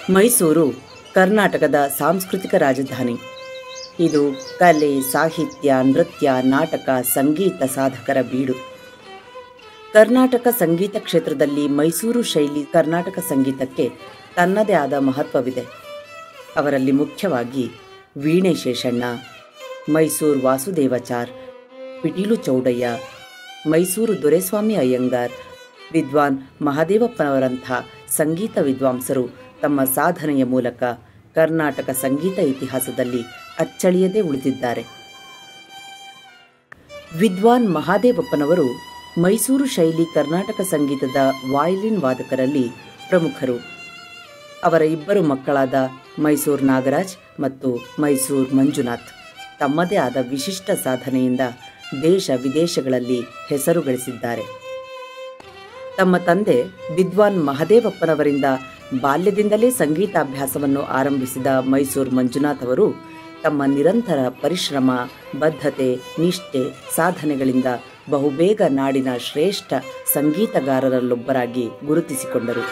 ಮೈಸೂರು ಕರ್ನಾಟಕದ ಸಾಂಸ್ಕೃತಿಕ ರಾಜಧಾನಿ ಇದು ಕಲೆ ಸಾಹಿತ್ಯ ನೃತ್ಯ ನಾಟಕ ಸಂಗೀತ ಸಾಧಕರ ಬೀಡು ಕರ್ನಾಟಕ ಸಂಗೀತ ಕ್ಷೇತ್ರದಲ್ಲಿ ಮೈಸೂರು ಶೈಲಿ ಕರ್ನಾಟಕ ಸಂಗೀತಕ್ಕೆ ತನ್ನದೇ ಆದ ಮಹತ್ವವಿದೆ ಅವರಲ್ಲಿ ಮುಖ್ಯವಾಗಿ ವೀಣೆ ಶೇಷಣ್ಣ ಮೈಸೂರು ವಾಸುದೇವಾಚಾರ್ ಪಿಟೀಲು ಚೌಡಯ್ಯ ಮೈಸೂರು ದೊರೆಸ್ವಾಮಿ ಅಯ್ಯಂಗಾರ್ ವಿದ್ವಾನ್ ಮಹಾದೇವಪ್ಪನವರಂಥ ಸಂಗೀತ ವಿದ್ವಾಂಸರು ತಮ್ಮ ಸಾಧನೆಯ ಮೂಲಕ ಕರ್ನಾಟಕ ಸಂಗೀತ ಇತಿಹಾಸದಲ್ಲಿ ಅಚ್ಚಳಿಯದೇ ಉಳಿದಿದ್ದಾರೆ ವಿದ್ವಾನ್ ಮಹಾದೇವಪ್ಪನವರು ಮೈಸೂರು ಶೈಲಿ ಕರ್ನಾಟಕ ಸಂಗೀತದ ವಾಯಲಿನ್ ವಾದಕರಲ್ಲಿ ಪ್ರಮುಖರು ಅವರ ಇಬ್ಬರು ಮಕ್ಕಳಾದ ಮೈಸೂರು ನಾಗರಾಜ್ ಮತ್ತು ಮೈಸೂರು ಮಂಜುನಾಥ್ ತಮ್ಮದೇ ಆದ ವಿಶಿಷ್ಟ ಸಾಧನೆಯಿಂದ ದೇಶ ವಿದೇಶಗಳಲ್ಲಿ ಹೆಸರು ಗಳಿಸಿದ್ದಾರೆ ತಮ್ಮ ತಂದೆ ವಿದ್ವಾನ್ ಮಹದೇವಪ್ಪನವರಿಂದ ಬಾಲ್ಯದಿಂದಲೇ ಸಂಗೀತಾಭ್ಯಾಸವನ್ನು ಆರಂಭಿಸಿದ ಮೈಸೂರು ಮಂಜುನಾಥ್ ಅವರು ತಮ್ಮ ನಿರಂತರ ಪರಿಶ್ರಮ ಬದ್ಧತೆ ನಿಷ್ಠೆ ಸಾಧನೆಗಳಿಂದ ಬಹುಬೇಗ ನಾಡಿನ ಶ್ರೇಷ್ಠ ಸಂಗೀತಗಾರರಲ್ಲೊಬ್ಬರಾಗಿ ಗುರುತಿಸಿಕೊಂಡರು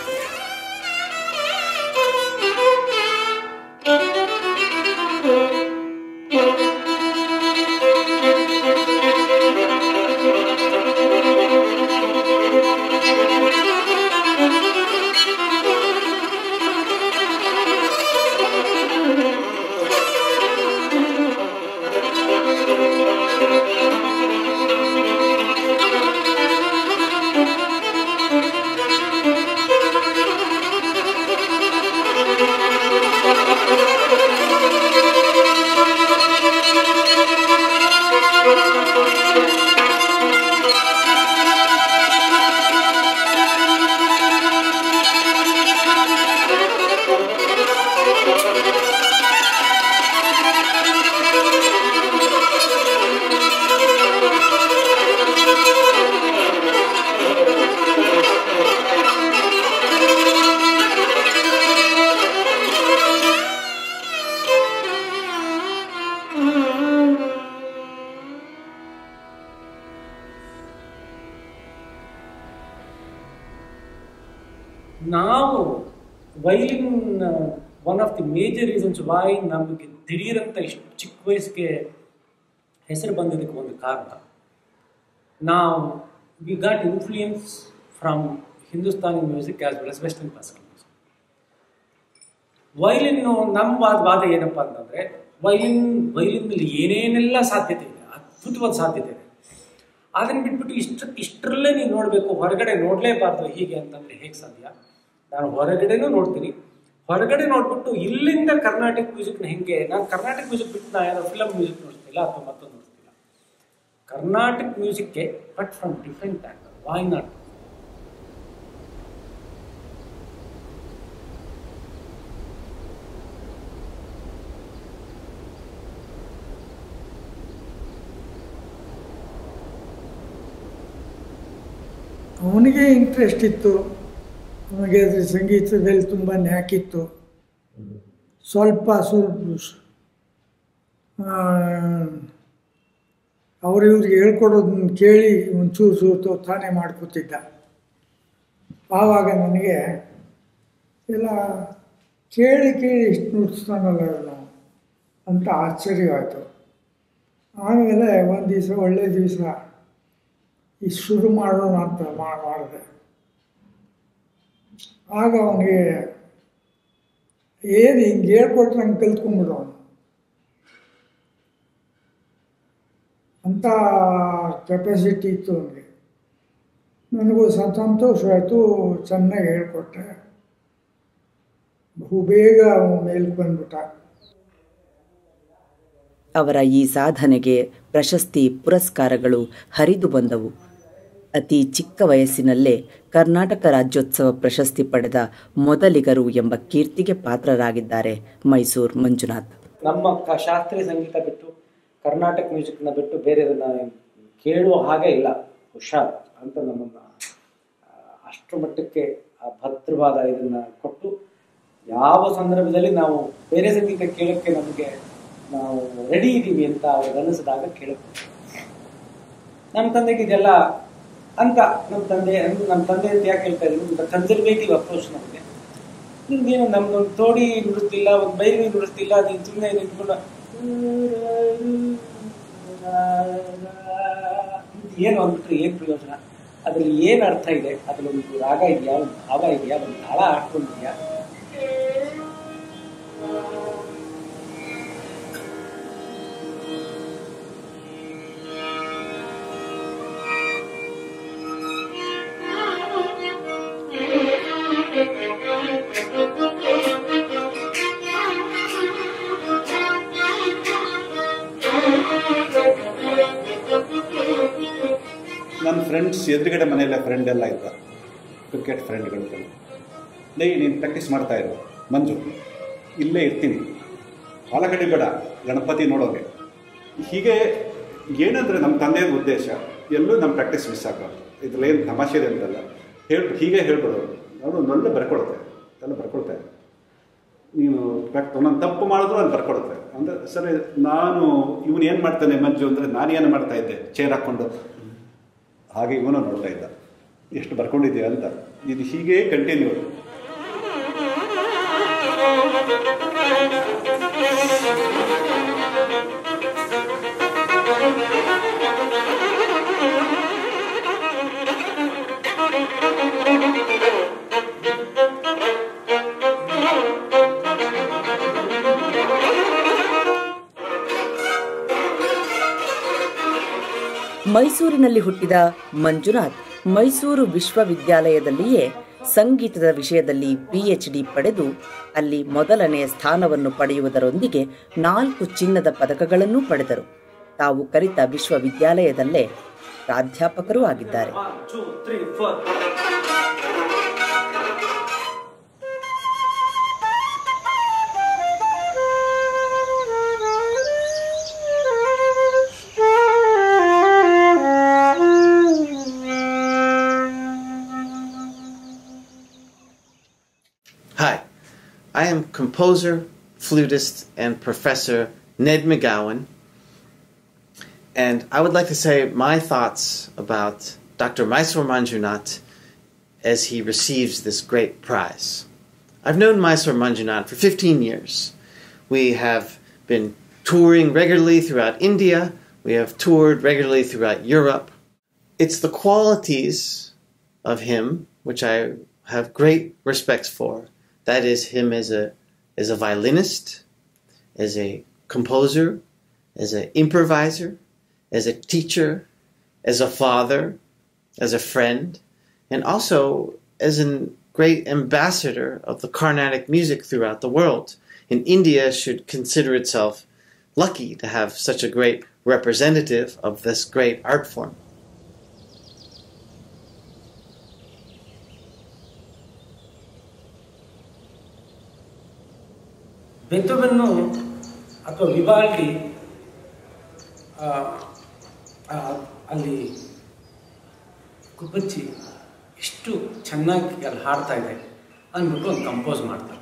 ನಾವು violin one of the major reasons why ನಮಗೆ ದಿಢೀರಂತ ಇಷ್ಟು ಚಿಕ್ಕ ವಯಸ್ಸಿಗೆ ಹೆಸರು ಬಂದಿದ್ದಕ್ಕೆ ಒಂದು ಕಾರಣ ನಾವು we got influence from Hindustani music as well as western classical music ವೈಲಿನ್ನು ನಮ್ಮ ವಾದ ವಾದ ಏನಪ್ಪ ಅಂತಂದರೆ ವೈಲಿನ್ ವೈಲಿನ್ನಲ್ಲಿ ಏನೇನೆಲ್ಲ ಸಾಧ್ಯತೆ ಇದೆ ಅದ್ಭುತವಾದ ಸಾಧ್ಯತೆ ಇದೆ ಅದನ್ನು ಬಿಟ್ಬಿಟ್ಟು ಇಷ್ಟು ಇಷ್ಟರಲ್ಲೇ ನೀವು ನೋಡಬೇಕು ಹೊರಗಡೆ ನೋಡಲೇಬಾರ್ದು ಹೀಗೆ ಅಂತಂದರೆ ಹೇಗೆ ಸಾಧ್ಯ ನಾನು ಹೊರಗಡೆನೂ ನೋಡ್ತೀನಿ ಹೊರಗಡೆ ನೋಡ್ಬಿಟ್ಟು ಇಲ್ಲಿಂದ ಕರ್ನಾಟಕ ಮ್ಯೂಸಿಕ್ನ ಹೆಂಗೆ ನಾನು ಕರ್ನಾಟಕ ಮ್ಯೂಸಿಕ್ ಬಿಟ್ಟು ನಾ ಯಾರೋ ಫಿಲಮ್ ಮ್ಯೂಸಿಕ್ ನೋಡ್ತಿಲ್ಲ ಅಥವಾ ಮತ್ತೊಂದು ನೋಡ್ತಿಲ್ಲ ಕರ್ನಾಟಕ ಮ್ಯೂಸಿಕ್ಗೆ but from different angle why not ಅವನಿಗೆ ಇಂಟ್ರೆಸ್ಟ್ ಇತ್ತು ಅವನಿಗೆ ಅದ್ರ ಸಂಗೀತದಲ್ಲಿ ತುಂಬ ನ್ಯಾಕಿತ್ತು ಸ್ವಲ್ಪ ಸ್ವಲ್ಪ ಅವ್ರು ಇವ್ರಿಗೆ ಹೇಳ್ಕೊಡೋದನ್ನ ಕೇಳಿ ಒಂಚೂರು ಸೂತು ತಾನೇ ಮಾಡ್ಕೋತಿದ್ದ ಆವಾಗ ನನಗೆ ಎಲ್ಲ ಕೇಳಿ ಕೇಳಿ ಇಷ್ಟು ನುಡಿಸ್ತಾನಲ್ಲ ಇವನು ಅಂತ ಆಶ್ಚರ್ಯವಾಯಿತು ಆಮೇಲೆ ಒಂದು ದಿವಸ ಒಳ್ಳೆ ದಿವಸ ಈ ಶುರು ಮಾಡೋಣ ಅಂತ ಮಾಡಿದೆ ಆಗ ಅವನಿಗೆ ಏನು ಹಿಂಗೆ ಹೇಳ್ಕೊಟ್ರೆ ಹಂಗೆ ಕಲ್ತ್ಕೊಂಡ್ಬಿಡು ಅವನು ಅಂಥ ಕೆಪಾಸಿಟಿ ಇತ್ತು ಅವನಿಗೆ ನನಗೂ ಸಂತೋಷವಾಯಿತು ಚೆನ್ನಾಗಿ ಹೇಳ್ಕೊಟ್ಟೆ ಬಹು ಬೇಗ ಅವನು ಮೇಲ್ಗೆ ಬಂದ್ಬಿಟ್ಟ ಅವರ ಈ ಸಾಧನೆಗೆ ಪ್ರಶಸ್ತಿ ಪುರಸ್ಕಾರಗಳು ಹರಿದು ಬಂದವು ಅತಿ ಚಿಕ್ಕ ವಯಸ್ಸಿನಲ್ಲೇ ಕರ್ನಾಟಕ ರಾಜ್ಯೋತ್ಸವ ಪ್ರಶಸ್ತಿ ಪಡೆದ ಮೊದಲಿಗರು ಎಂಬ ಕೀರ್ತಿಗೆ ಪಾತ್ರರಾಗಿದ್ದಾರೆ ಮೈಸೂರು ಮಂಜುನಾಥ್ ನಮ್ಮ ಕ ಶಾಸ್ತ್ರೀಯ ಸಂಗೀತ ಬಿಟ್ಟು ಕರ್ನಾಟಕ ಮ್ಯೂಸಿಕ್ನ ಬಿಟ್ಟು ಬೇರೆದನ್ನ ಕೇಳುವ ಹಾಗೆ ಇಲ್ಲ ಹುಷಾರ್ ಅಂತ ನಮ್ಮನ್ನು ಅಷ್ಟರ ಮಟ್ಟಕ್ಕೆ ಆ ಭದ್ರವಾದ ಇದನ್ನ ಕೊಟ್ಟು ಯಾವ ಸಂದರ್ಭದಲ್ಲಿ ನಾವು ಬೇರೆ ಸಂಗೀತ ಕೇಳೋಕ್ಕೆ ನಮಗೆ ನಾವು ರೆಡಿ ಇದ್ದೀವಿ ಅಂತ ಅವ್ರಿಗೆ ಅನಿಸಿದಾಗ ಕೇಳಬೇಕು ನಮ್ಮ ತಂದೆಗೆ ಇದೆಲ್ಲ ಅಂತ ನಮ್ಮ ತಂದೆ ಅಂದ್ರೆ ನಮ್ಮ ತಂದೆ ಅಂತ ಯಾಕೆ ಹೇಳ್ತಾ ಇದ್ರು ಕನ್ಸರ್ವೇಟಿವ್ ಅಪ್ರೋಚ್ ನಮಗೆ ನಿಮ್ಗೇನು ನಮ್ದೊಂದು ತೋಡಿ ನುಡಿಸ್ತಿಲ್ಲ ಒಂದು ಬೈರಿ ನುಡಿಸ್ತಿಲ್ಲ ಅದು ಸುಮ್ಮನೆ ನಿಂತ್ಕೊಂಡು ಏನು ಅಂದ್ಬಿಟ್ರೆ ಏನು ಪ್ರಯೋಜನ ಅದ್ರಲ್ಲಿ ಏನು ಅರ್ಥ ಇದೆ ಅದ್ರಲ್ಲಿ ಒಂದು ರಾಗ ಇದೆಯಾ ಒಂದು ಭಾವ ಇದೆಯಾ ಒಂದು ತಾಳ ಹಾಕೊಂಡಿದ್ಯಾ ನನ್ನ ಫ್ರೆಂಡ್ಸ್ ಎದುರುಗಡೆ ಮನೆಯಲ್ಲ ಫ್ರೆಂಡ್ ಎಲ್ಲ ಇದ್ದ ಕ್ರಿಕೆಟ್ ಫ್ರೆಂಡ್ಗಳು ಲೇ ನೀನು ಪ್ರಾಕ್ಟೀಸ್ ಮಾಡ್ತಾ ಇರು ಮಂಜು ಇಲ್ಲೇ ಇರ್ತೀನಿ ಹೊಲಗಡೆ ಬೇಡ ಗಣಪತಿ ನೋಡೋಗೆ ಹೀಗೆ ಏನಂದರೆ ನಮ್ಮ ತಂದೆಯ ಉದ್ದೇಶ ಎಲ್ಲೂ ನಮ್ಮ ಪ್ರಾಕ್ಟೀಸ್ ಮಿಸ್ ಆಗಬಾರ್ದು ಇದ್ರಲ್ಲಿ ಏನು ತಮಾಷೆ ಇದೆ ಅಂತಲ್ಲ ಹೇಳ್ ಹೀಗೆ ಹೇಳ್ಬಿಡೋರು ಅವರು ಒಳ್ಳೆ ಬರ್ಕೊಡುತ್ತೆ ಎಲ್ಲ ಬರ್ಕೊಳ್ತಾ ಇದ್ದೆ ನೀನು ಪ್ರಾಕ್ಟ್ ನಾನು ತಪ್ಪು ಮಾಡಿದ್ರು ಅಲ್ಲಿ ಬರ್ಕೊಡುತ್ತೆ ಅಂದರೆ ಸರಿ ನಾನು ಇವನು ಏನು ಮಾಡ್ತಾನೆ ಮಂಜು ಅಂದರೆ ನಾನೇನು ಮಾಡ್ತಾ ಇದ್ದೆ ಚೇರ್ ಹಾಕ್ಕೊಂಡು ಹಾಗೆ ಇವನು ನೋಡ್ತಾ ಇದ್ದ ಎಷ್ಟು ಬರ್ಕೊಂಡಿದ್ಯಾ ಅಂತ ಇದು ಹೀಗೆ ಕಂಟಿನ್ಯೂ ಮೈಸೂರಿನಲ್ಲಿ ಹುಟ್ಟಿದ ಮಂಜುನಾಥ್ ಮೈಸೂರು ವಿಶ್ವವಿದ್ಯಾಲಯದಲ್ಲಿಯೇ ಸಂಗೀತದ ವಿಷಯದಲ್ಲಿ ಪಿಎಚ್ಡಿ ಪಡೆದು ಅಲ್ಲಿ ಮೊದಲನೆಯ ಸ್ಥಾನವನ್ನು ಪಡೆಯುವುದರೊಂದಿಗೆ ನಾಲ್ಕು ಚಿನ್ನದ ಪದಕಗಳನ್ನೂ ಪಡೆದರು ತಾವು ಕಲಿತ ವಿಶ್ವವಿದ್ಯಾಲಯದಲ್ಲೇ ಪ್ರಾಧ್ಯಾಪಕರೂ ಆಗಿದ್ದಾರೆ one two three four Hi, I am composer, flutist, and professor Ned McGowan, and I would like to say my thoughts about Dr. Mysore Manjunath as he receives this great prize. I've known Mysore Manjunath for 15 years. We have been touring regularly throughout India, we have toured regularly throughout Europe. It's the qualities of him which I have great respect for. That is him as a as a violinist, as a composer, as an improviser, as a teacher, as a father, as a friend, and also as a great ambassador of the Carnatic music throughout the world. And India should consider itself lucky to have such a great representative of this great art form. ಬೆತ್ತವನ್ನು ಅಥವಾ Vivaldi ಆ, ಆ, ಅಲ್ಲಿ ಕುಪ್ಪಚ್ಚಿ ಎಷ್ಟು ಚೆನ್ನಾಗಿ ಅಲ್ಲಿ ಹಾಡ್ತಾ ಇದೆ ಅಂದ್ಬಿಟ್ಟು ಒಂದು ಕಂಪೋಸ್ ಮಾಡ್ತಾರೆ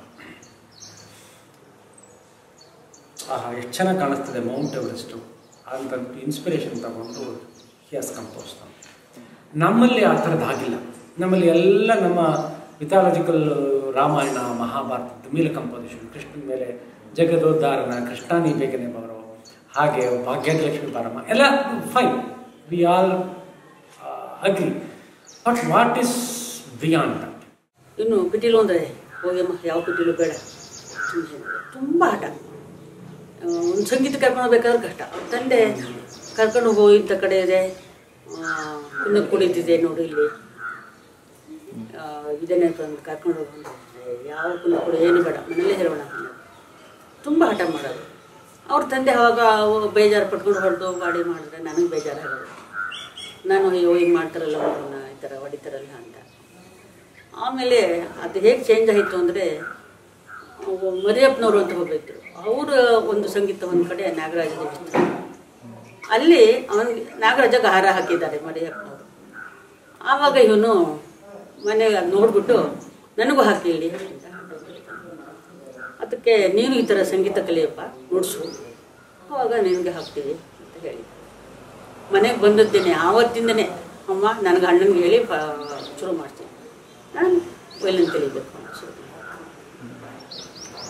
ಆಹಾ ಎಷ್ಟು ಚೆನ್ನಾಗಿ ಕಾಣಿಸ್ತದೆ ಮೌಂಟ್ ಎವರೆಸ್ಟು ಅಂತ ಇನ್ಸ್ಪಿರೇಷನ್ ತಗೊಂಡು ಹಿ ಹ್ಯಾಸ್ ಕಂಪೋಸ್ ನಮ್ಮಲ್ಲಿ ಆ ಥರದ್ದು ಆಗಿಲ್ಲ ನಮ್ಮಲ್ಲಿ ಎಲ್ಲ ನಮ್ಮ ಮಿಥಾಲಜಿಕಲ್ ರಾಮಾಯಣ ಮಹಾಭಾರತದ ಮೇಲೆ ಕಂಪೋಸಿಷನ್ ಕೃಷ್ಣನ ಮೇಲೆ ಜಗದೋದ್ಧಾರನ ಕೃಷ್ಣಾನಿ ಬೇಗನೆ ಬರೋ ಹಾಗೆ ಭಾಗ್ಯಲಕ್ಷ್ಮಿ ಬಾರಮ್ಮ ಎಲ್ಲ fine we all agree but what is beyond that ಇನ್ನು ಪಿಟೀಲು ಅಂದರೆ ಹೋಗಮ್ಮ ಯಾವ ಪಿಟೀಲು ಬೇಡ ತುಂಬ ಆಟ ಒಂದು ಸಂಗೀತ ಕರ್ಕೊಂಡು ಹೋಗ್ಬೇಕಾದ್ರೆ ಕಷ್ಟ ಅವ್ರ ತಂದೆ ಕರ್ಕೊಂಡು ಹೋಗಿ ಇಂಥ ಕಡೆ ಇದೆ ಇನ್ನು ಕುಳಿತಿದೆ ನೋಡಿ ಇಲ್ಲಿ ಆ, ಇದನ್ನೇ ತಂದು ಕರ್ಕೊಂಡು ಹೋಗಿ ಯಾವ ಕುಲ ಕೂಡ ಏನು ಬೇಡ ಮನೇಲೇ ಹೇಳೋಣ ತುಂಬ ಹಠ ಮಾಡೋದು ಅವ್ರ ತಂದೆ ಅವಾಗ ಅವು ಬೇಜಾರು ಪಟ್ಕೊಂಡು ಹೊಡೆದು ಗಾಡಿ ಮಾಡಿದ್ರೆ ನನಗೆ ಬೇಜಾರಾಗೋದು ನಾನು ಅಯ್ಯೋ ಹಿಂಗೆ ಮಾಡ್ತಾರಲ್ಲ ಅವ್ರನ್ನ ಈ ಥರ ಹೊಡಿತಾರಲ್ಲ ಅಂತ ಆಮೇಲೆ ಅದು ಹೇಗೆ ಚೇಂಜ್ ಆಯಿತು ಅಂದರೆ ಮರಿಯಪ್ಪನವರು ಅಂತ ಹೋಗಿದ್ರು ಅವರ ಒಂದು ಸಂಗೀತ ಒಂದು ಕಡೆ ನಾಗರಾಜ ಅಲ್ಲಿ ಅವನಿಗೆ ನಾಗರಾಜಗೆ ಹಾರ ಹಾಕಿದ್ದಾರೆ ಮರಿಯಪ್ಪನವರು ಆವಾಗ ಇವನು ಮನೆಗೆ ಅದ್ ನೋಡ್ಬಿಟ್ಟು ನನಗೂ ಹಾಕಿ ಹೇಳಿ ಅಂತ ಅದಕ್ಕೆ ನೀನು ಈ ಥರ ಸಂಗೀತ ಕಲಿಯಪ್ಪ ನುಡ್ಸು ಅವಾಗ ನಿನಗೆ ಹಾಕ್ತೀವಿ ಅಂತ ಹೇಳಿ ಮನೆಗೆ ಬಂದದ್ದೇನೆ ಆವತ್ತಿಂದನೇ ಅಮ್ಮ ನನಗೆ ಅಣ್ಣನಿಗೆ ಹೇಳಿ ಪ ಶುರು ಮಾಡ್ತೀನಿ ನಾನು ವೈಲಿನ್ ಕಲಿಬೇಕು ಅಂತ ಶುರು ಮಾಡಿದೆ.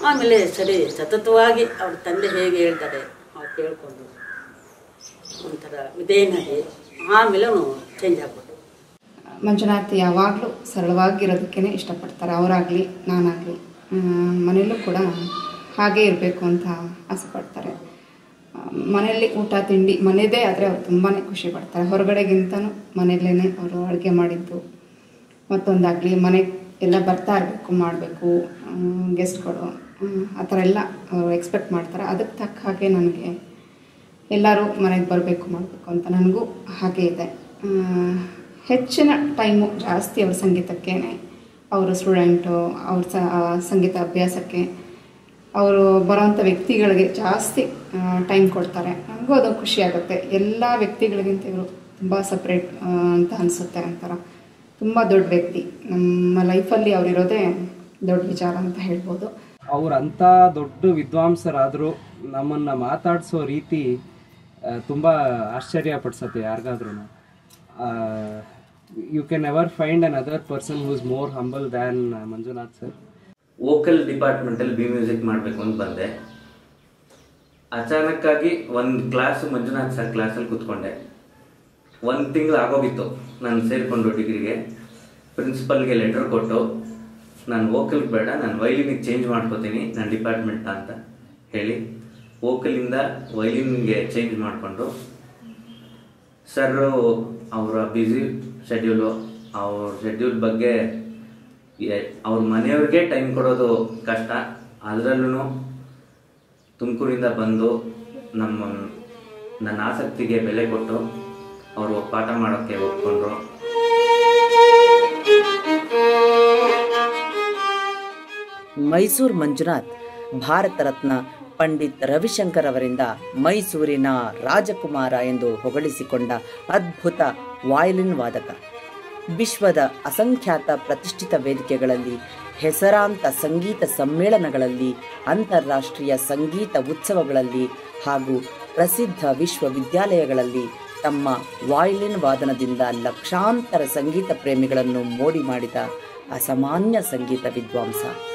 ಆಮೇಲೆ ಸರಿ ಸತತವಾಗಿ ಅವ್ರ ತಂದೆ ಹೇಗೆ ಹೇಳ್ತಾರೆ ಅವ್ರು ಕೇಳಿಕೊಂಡು ಒಂಥರ ವಿಧೇಯನಾಗಿ ಆಮೇಲೆ ಅವನು ಚೇಂಜ್ ಆಗ್ಬೋದು ಮಂಜುನಾಥ್ ಯಾವಾಗಲೂ ಸರಳವಾಗಿರೋದಕ್ಕೇ ಇಷ್ಟಪಡ್ತಾರೆ ಅವರಾಗಲಿ ನಾನಾಗಲಿ ಮನೆಯಲ್ಲೂ ಕೂಡ ಹಾಗೇ ಇರಬೇಕು ಅಂತ ಆಸೆ ಪಡ್ತಾರೆ ಆ, ಮನೆಯಲ್ಲಿ ಊಟ ತಿಂಡಿ ಮನೆಯದೇ ಆದರೆ ಅವ್ರು ತುಂಬಾ ಖುಷಿ ಪಡ್ತಾರೆ ಹೊರಗಡೆಗಿಂತನೂ ಮನೆಯಲ್ಲೇ ಅವರು ಅಡುಗೆ ಮಾಡಿದ್ದು ಮತ್ತೊಂದಾಗಲಿ ಮನೆ ಎಲ್ಲ ಬರ್ತಾ ಇರಬೇಕು ಮಾಡಬೇಕು ಗೆಸ್ಟ್ಗಳು ಆ ಥರ ಎಲ್ಲ ಅವರು ಎಕ್ಸ್ಪೆಕ್ಟ್ ಮಾಡ್ತಾರೆ ಅದಕ್ಕೆ ತಕ್ಕ ಹಾಗೆ ನನಗೆ ಎಲ್ಲರೂ ಮನೆಗೆ ಬರಬೇಕು ಮಾಡಬೇಕು ಅಂತ ನನಗೂ ಹಾಗೆ ಇದೆ ಆ, ಹೆಚ್ಚಿನ ಟೈಮು ಜಾಸ್ತಿ ಅವ್ರ ಸಂಗೀತಕ್ಕೇ ಅವರು ಸ್ಟೂಡೆಂಟು ಅವ್ರ ಸ ಆ ಸಂಗೀತ ಅಭ್ಯಾಸಕ್ಕೆ ಅವರು ಬರೋವಂಥ ವ್ಯಕ್ತಿಗಳಿಗೆ ಜಾಸ್ತಿ ಟೈಮ್ ಕೊಡ್ತಾರೆ ನನಗೂ ಅದು ಖುಷಿ ಆಗುತ್ತೆ ಎಲ್ಲ ವ್ಯಕ್ತಿಗಳಿಗಿಂತ ಇವರು ತುಂಬ ಸಪ್ರೇಟ್ ಅಂತ ಅನಿಸುತ್ತೆ ಒಂಥರ ತುಂಬ ದೊಡ್ಡ ವ್ಯಕ್ತಿ ನಮ್ಮ ಲೈಫಲ್ಲಿ ಅವರಿರೋದೇ ದೊಡ್ಡ ವಿಚಾರ ಅಂತ ಹೇಳ್ಬೋದು ಅವ್ರು ಅಂಥ ದೊಡ್ಡ ವಿದ್ವಾಂಸರಾದರೂ ನಮ್ಮನ್ನು ಮಾತಾಡಿಸೋ ರೀತಿ ಆ, ತುಂಬ ಆಶ್ಚರ್ಯ ಪಡಿಸುತ್ತೆ ಯಾರಿಗಾದ್ರೂ you can ever find an other person who is more humble than Manjunath sir vocal ಡಿಪಾರ್ಟ್ಮೆಂಟಲ್ಲಿ ಬಿ ಮ್ಯೂಸಿಕ್ ಮಾಡಬೇಕು ಅಂತ ಬಂದೆ ಅಚಾನಕ್ಕಾಗಿ ಒಂದು ಕ್ಲಾಸ್ ಮಂಜುನಾಥ್ ಸರ್ ಕ್ಲಾಸಲ್ಲಿ ಕೂತ್ಕೊಂಡೆ ಒಂದು ತಿಂಗಳು ಆಗೋಗಿತ್ತು ನಾನು ಸೇರಿಕೊಂಡು ಡಿಗ್ರಿಗೆ ಪ್ರಿನ್ಸಿಪಲ್ಗೆ ಲೆಟರ್ ಕೊಟ್ಟು ನಾನು ವೋಕಲ್ಗೆ ಬೇಡ ನಾನು ವೈಲಿನಿಗೆ ಚೇಂಜ್ ಮಾಡ್ಕೋತೀನಿ ನನ್ನ ಡಿಪಾರ್ಟ್ಮೆಂಟ್ ಅಂತ ಹೇಳಿ ವೋಕಲಿಂದ ವೈಲಿನ್ಗೆ ಚೇಂಜ್ ಮಾಡಿಕೊಂಡು ಸರ್ ಅವರ ಬ್ಯುಸಿ ಶೆಡ್ಯೂಲು ಅವ್ರ ಶೆಡ್ಯೂಲ್ ಬಗ್ಗೆ ಎ- ಅವ್ರ ಮನೆಯವ್ರಿಗೆ ಟೈಮ್ ಕೊಡೋದು ಕಷ್ಟ ಅದರಲ್ಲೂ ತುಮಕೂರಿಂದ ಬಂದು ನಮ್ಮ ನನ್ನ ಆಸಕ್ತಿಗೆ ಬೆಲೆ ಕೊಟ್ಟು ಅವರು ಪಾಠ ಮಾಡೋಕ್ಕೆ ಒಪ್ಕೊಂಡ್ರು ಮೈಸೂರು ಮಂಜುನಾಥ್ ಭಾರತ ರತ್ನ ಪಂಡಿತ್ ರವಿಶಂಕರ್ ಅವರಿಂದ ಮೈಸೂರಿನ ರಾಜಕುಮಾರ ಎಂದು ಹೊಗಳಿಸಿಕೊಂಡ ಅದ್ಭುತ ವಾಯಲಿನ್ ವಾದಕ ವಿಶ್ವದ ಅಸಂಖ್ಯಾತ ಪ್ರತಿಷ್ಠಿತ ವೇದಿಕೆಗಳಲ್ಲಿ ಹೆಸರಾಂತ ಸಂಗೀತ ಸಮ್ಮೇಳನಗಳಲ್ಲಿ ಅಂತಾರಾಷ್ಟ್ರೀಯ ಸಂಗೀತ ಉತ್ಸವಗಳಲ್ಲಿ ಹಾಗೂ ಪ್ರಸಿದ್ಧ ವಿಶ್ವವಿದ್ಯಾಲಯಗಳಲ್ಲಿ ತಮ್ಮ ವಾಯ್ಲಿನ್ ವಾದನದಿಂದ ಲಕ್ಷಾಂತರ ಸಂಗೀತ ಪ್ರೇಮಿಗಳನ್ನು ಮೋಡಿ ಮಾಡಿದ ಅಸಾಮಾನ್ಯ ಸಂಗೀತ ವಿದ್ವಾಂಸ